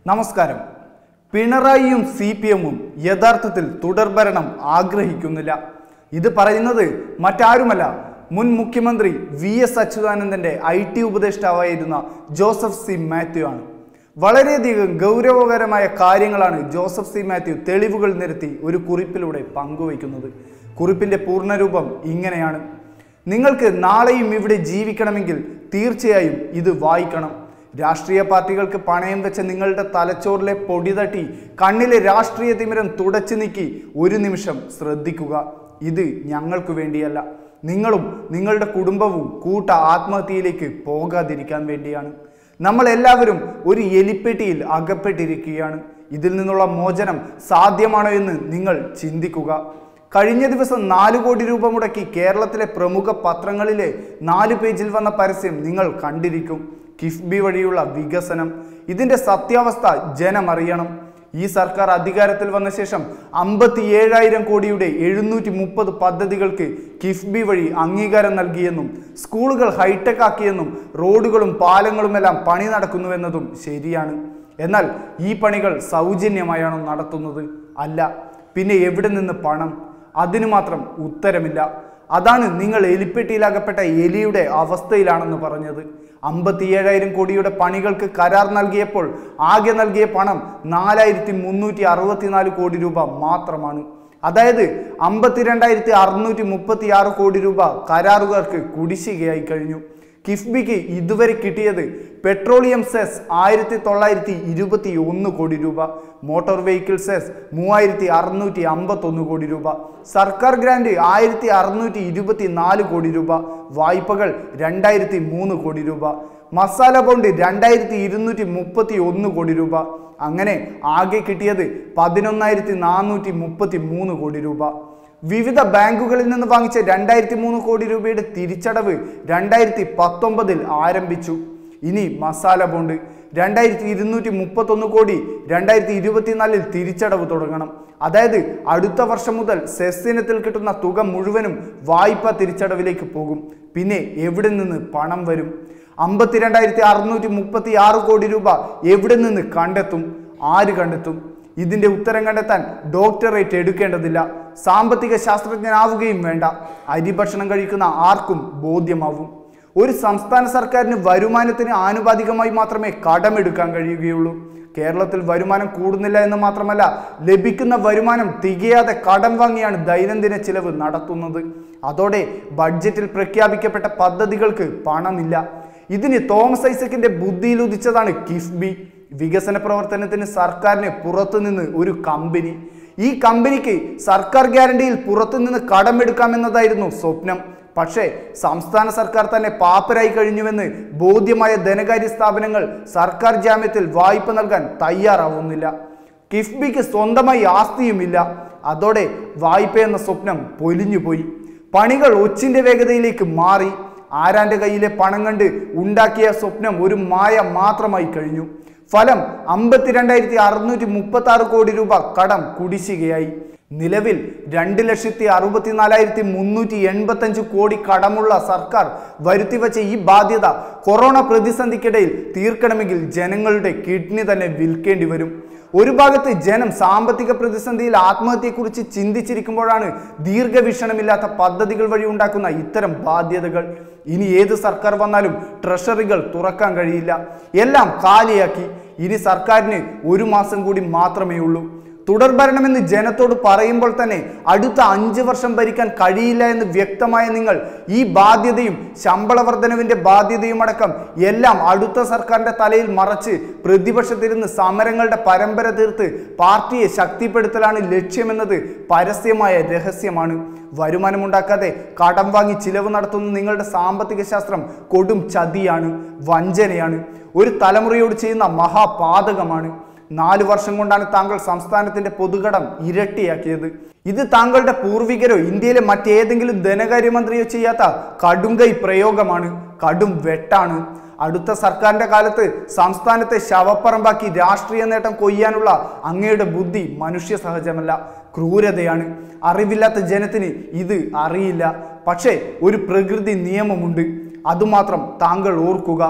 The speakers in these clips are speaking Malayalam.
നമസ്കാരം പിണറായിയും സി പി എമ്മും യഥാർത്ഥത്തിൽ തുടർഭരണം ആഗ്രഹിക്കുന്നില്ല ഇത് പറയുന്നത് മറ്റാരുമല്ല മുൻ മുഖ്യമന്ത്രി വി എസ് അച്യുതാനന്ദന്റെ ഐ ടി ഉപദേഷ്ടാവായിരുന്ന ജോസഫ് സി മാത്യു ആണ് വളരെയധികം ഗൗരവകരമായ കാര്യങ്ങളാണ് ജോസഫ് സി മാത്യു തെളിവുകൾ നിരത്തി ഒരു കുറിപ്പിലൂടെ പങ്കുവയ്ക്കുന്നത് കുറിപ്പിന്റെ പൂർണ്ണരൂപം ഇങ്ങനെയാണ് നിങ്ങൾക്ക് നാളെയും ഇവിടെ ജീവിക്കണമെങ്കിൽ തീർച്ചയായും ഇത് വായിക്കണം രാഷ്ട്രീയ പാർട്ടികൾക്ക് പണയം വെച്ച നിങ്ങളുടെ തലച്ചോറിലെ പൊടി തട്ടി കണ്ണിലെ രാഷ്ട്രീയ തിമിരം തുടച്ചു നീക്കി ഒരു നിമിഷം ശ്രദ്ധിക്കുക ഇത് ഞങ്ങൾക്ക് വേണ്ടിയല്ല നിങ്ങളും നിങ്ങളുടെ കുടുംബവും കൂട്ട ആത്മഹത്യയിലേക്ക് പോകാതിരിക്കാൻ വേണ്ടിയാണ് നമ്മൾ എല്ലാവരും ഒരു എലിപ്പെട്ടിയിൽ അകപ്പെട്ടിരിക്കുകയാണ് ഇതിൽ നിന്നുള്ള മോചനം സാധ്യമാണോ എന്ന് നിങ്ങൾ ചിന്തിക്കുക കഴിഞ്ഞ ദിവസം നാല് കോടി രൂപ മുടക്കി കേരളത്തിലെ പ്രമുഖ പത്രങ്ങളിലെ നാല് പേജിൽ വന്ന പരസ്യം നിങ്ങൾ കണ്ടിരിക്കും കിഫ്ബി വഴിയുള്ള വികസനം ഇതിന്റെ സത്യാവസ്ഥ ജനമറിയണം ഈ സർക്കാർ അധികാരത്തിൽ വന്ന ശേഷം അമ്പത്തി ഏഴായിരം കോടിയുടെ എഴുന്നൂറ്റി മുപ്പത് പദ്ധതികൾക്ക് കിഫ്ബി വഴി അംഗീകാരം നൽകിയെന്നും സ്കൂളുകൾ ഹൈടെക് ആക്കിയെന്നും റോഡുകളും പാലങ്ങളുമെല്ലാം പണി നടക്കുന്നുവെന്നതും ശരിയാണ് എന്നാൽ ഈ പണികൾ സൗജന്യമായാണോ നടത്തുന്നത് അല്ല പിന്നെ എവിടെ നിന്ന് പണം അതിനു മാത്രം ഉത്തരമില്ല അതാണ് നിങ്ങൾ എലിപ്പെട്ടിയിലകപ്പെട്ട എലിയുടെ അവസ്ഥയിലാണെന്ന് പറഞ്ഞത് അമ്പത്തി ഏഴായിരം കോടിയുടെ പണികൾക്ക് കരാർ നൽകിയപ്പോൾ ആകെ നൽകിയ പണം നാലായിരത്തി മുന്നൂറ്റി അറുപത്തിനാല് കോടി രൂപ മാത്രമാണ് അതായത് അമ്പത്തിരണ്ടായിരത്തി അറുന്നൂറ്റി മുപ്പത്തി ആറ് കോടി രൂപ കരാറുകാർക്ക് കുടിശ്ശികയായി കഴിഞ്ഞു കിഫ്ബിക്ക് ഇതുവരെ കിട്ടിയത് പെട്രോളിയം സെസ് ആയിരത്തി തൊള്ളായിരത്തി ഇരുപത്തി ഒന്ന് കോടി രൂപ മോട്ടോർ വെഹിക്കിൾ സെസ് മൂവായിരത്തി അറുന്നൂറ്റി അമ്പത്തൊന്ന് കോടി രൂപ സർക്കാർ ഗ്രാന്റ് ആയിരത്തി അറുന്നൂറ്റി ഇരുപത്തി നാല് കോടി രൂപ വായ്പകൾ രണ്ടായിരത്തി മൂന്ന് കോടി രൂപ മസാല ബോണ്ട് രണ്ടായിരത്തി ഇരുന്നൂറ്റി മുപ്പത്തി ഒന്ന് കോടി രൂപ അങ്ങനെ ആകെ കിട്ടിയത് പതിനൊന്നായിരത്തി നാനൂറ്റി മുപ്പത്തി മൂന്ന് കോടി രൂപ വിവിധ ബാങ്കുകളിൽ നിന്ന് വാങ്ങിച്ച രണ്ടായിരത്തി മൂന്ന് കോടി രൂപയുടെ തിരിച്ചടവ് രണ്ടായിരത്തി പത്തൊമ്പതിൽ ആരംഭിച്ചു ഇനി മസാല ബോണ്ട് രണ്ടായിരത്തി ഇരുന്നൂറ്റി മുപ്പത്തൊന്ന് കോടി രണ്ടായിരത്തി ഇരുപത്തിനാലിൽ തിരിച്ചടവ് തുടങ്ങണം അതായത് അടുത്ത വർഷം മുതൽ സെസ് ഇനത്തിൽ കിട്ടുന്ന തുക മുഴുവനും വായ്പ തിരിച്ചടവിലേക്ക് പോകും പിന്നെ എവിടെ നിന്ന് പണം വരും അമ്പത്തിരണ്ടായിരത്തി അറുന്നൂറ്റി മുപ്പത്തി ആറ് കോടി രൂപ എവിടെ നിന്ന് കണ്ടെത്തും ആര് കണ്ടെത്തും ഇതിന്റെ ഉത്തരം കണ്ടെത്താൻ ഡോക്ടറേറ്റ് എടുക്കേണ്ടതില്ല സാമ്പത്തിക ശാസ്ത്രജ്ഞനാവുകയും വേണ്ട അരി ഭക്ഷണം കഴിക്കുന്ന ആർക്കും ബോധ്യമാവും ഒരു സംസ്ഥാന സർക്കാരിന് വരുമാനത്തിന് ആനുപാതികമായി മാത്രമേ കടമെടുക്കാൻ കഴിയുകയുള്ളൂ കേരളത്തിൽ വരുമാനം കൂടുന്നില്ല എന്ന് മാത്രമല്ല ലഭിക്കുന്ന വരുമാനം തികയാതെ കടം വാങ്ങിയാണ് ദൈനംദിന ചിലവ് നടത്തുന്നത് അതോടെ ബഡ്ജറ്റിൽ പ്രഖ്യാപിക്കപ്പെട്ട പദ്ധതികൾക്ക് പണമില്ല ഇതിന് തോമസ് ഐസക്കിന്റെ ബുദ്ധിയിൽ ഉദിച്ചതാണ് കിഫ്ബി വികസന പ്രവർത്തനത്തിന് സർക്കാരിന് പുറത്തുനിന്ന് ഒരു കമ്പനി ഈ കമ്പനിക്ക് സർക്കാർ ഗ്യാരണ്ടിയിൽ പുറത്തുനിന്ന് കടമെടുക്കാമെന്നതായിരുന്നു സ്വപ്നം പക്ഷേ സംസ്ഥാന സർക്കാർ തന്നെ പാപ്പരായി കഴിഞ്ഞുവെന്ന് ബോധ്യമായ ധനകാര്യ സ്ഥാപനങ്ങൾ സർക്കാർ ജാമ്യത്തിൽ വായ്പ നൽകാൻ തയ്യാറാവുന്നില്ല കിഫ്ബിക്ക് സ്വന്തമായി ആസ്തിയുമില്ല അതോടെ വായ്പ എന്ന സ്വപ്നം പൊലിഞ്ഞുപോയി പണികൾ ഒച്ചിന്റെ വേഗതയിലേക്ക് മാറി ആരാന്റെ കയ്യിലെ പണം കണ്ട് ഉണ്ടാക്കിയ സ്വപ്നം ഒരു മായ മാത്രമായി കഴിഞ്ഞു ഫലം അമ്പത്തിരണ്ടായിരത്തി അറുന്നൂറ്റി മുപ്പത്തി ആറ് കോടി രൂപ കടം കുടിശ്ശികയായി നിലവിൽ രണ്ട് ലക്ഷത്തി അറുപത്തിനാലായിരത്തി മുന്നൂറ്റി എൺപത്തി അഞ്ച് കോടി കടമുള്ള സർക്കാർ വരുത്തിവെച്ച ഈ ബാധ്യത കൊറോണ പ്രതിസന്ധിക്കിടയിൽ തീർക്കണമെങ്കിൽ ജനങ്ങളുടെ കിഡ്നി തന്നെ വിൽക്കേണ്ടി വരും ഒരു ഭാഗത്ത് ജനം സാമ്പത്തിക പ്രതിസന്ധിയിൽ ആത്മഹത്യയെക്കുറിച്ച് ചിന്തിച്ചിരിക്കുമ്പോഴാണ് ദീർഘവീക്ഷണമില്ലാത്ത പദ്ധതികൾ വഴി ഉണ്ടാക്കുന്ന ഇത്തരം ബാധ്യതകൾ ഇനി ഏത് സർക്കാർ വന്നാലും ട്രഷറികൾ തുറക്കാൻ കഴിയില്ല എല്ലാം കാലിയാക്കി ഇനി സർക്കാരിന് ഒരു മാസം കൂടി മാത്രമേ ഉള്ളൂ തുടർഭരണമെന്ന് ജനത്തോട് പറയുമ്പോൾ തന്നെ അടുത്ത അഞ്ച് വർഷം ഭരിക്കാൻ കഴിയില്ല എന്ന് വ്യക്തമായ നിങ്ങൾ ഈ ബാധ്യതയും ശമ്പള വർധനവിന്റെ ബാധ്യതയും അടക്കം എല്ലാം അടുത്ത സർക്കാരിന്റെ തലയിൽ മറച്ച് പ്രതിപക്ഷത്തിരുന്ന് സമരങ്ങളുടെ പരമ്പര തീർത്ത് പാർട്ടിയെ ശക്തിപ്പെടുത്തലാണ് ലക്ഷ്യമെന്നത് പരസ്യമായ രഹസ്യമാണ് വരുമാനമുണ്ടാക്കാതെ കടം വാങ്ങി ചിലവ് നടത്തുന്ന നിങ്ങളുടെ സാമ്പത്തിക ശാസ്ത്രം കൊടും ചതിയാണ് വഞ്ചനയാണ് ഒരു തലമുറയോട് ചെയ്യുന്ന മഹാപാതകമാണ് നാല് വർഷം കൊണ്ടാണ് താങ്കൾ സംസ്ഥാനത്തിന്റെ പൊതുകടം ഇരട്ടിയാക്കിയത് ഇത് താങ്കളുടെ പൂർവികരോ ഇന്ത്യയിലെ മറ്റേതെങ്കിലും ധനകാര്യമന്ത്രിയോ ചെയ്യാത്ത കടുങ്കൈ പ്രയോഗമാണ് കടും വെട്ടാണ് അടുത്ത സർക്കാരിന്റെ കാലത്ത് സംസ്ഥാനത്തെ ശവപ്പറമ്പാക്കി രാഷ്ട്രീയ നേട്ടം കൊയ്യാനുള്ള അങ്ങയുടെ ബുദ്ധി മനുഷ്യ സഹജമല്ല ക്രൂരതയാണ് അറിവില്ലാത്ത ജനത്തിന് ഇത് അറിയില്ല പക്ഷേ ഒരു പ്രകൃതി നിയമമുണ്ട് അതുമാത്രം താങ്കൾ ഓർക്കുക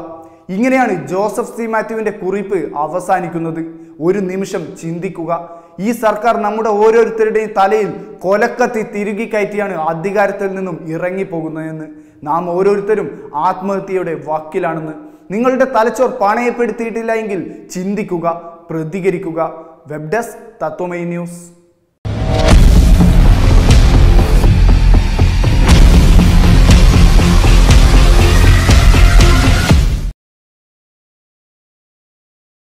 ഇങ്ങനെയാണ് ജോസഫ് സി മാത്യുവിന്റെ കുറിപ്പ് അവസാനിക്കുന്നത് ഒരു നിമിഷം ചിന്തിക്കുക ഈ സർക്കാർ നമ്മുടെ ഓരോരുത്തരുടെയും തലയിൽ കൊലക്കത്തി തിരുകി കയറ്റിയാണ് അധികാരത്തിൽ നിന്നും ഇറങ്ങിപ്പോകുന്നതെന്ന് നാം ഓരോരുത്തരും ആത്മഹത്യയുടെ വക്കിലാണെന്ന് നിങ്ങളുടെ തലച്ചോർ പണയപ്പെടുത്തിയിട്ടില്ല എങ്കിൽ ചിന്തിക്കുക പ്രതികരിക്കുക വെബ് ഡെസ്ക് തത്വമൈ ന്യൂസ്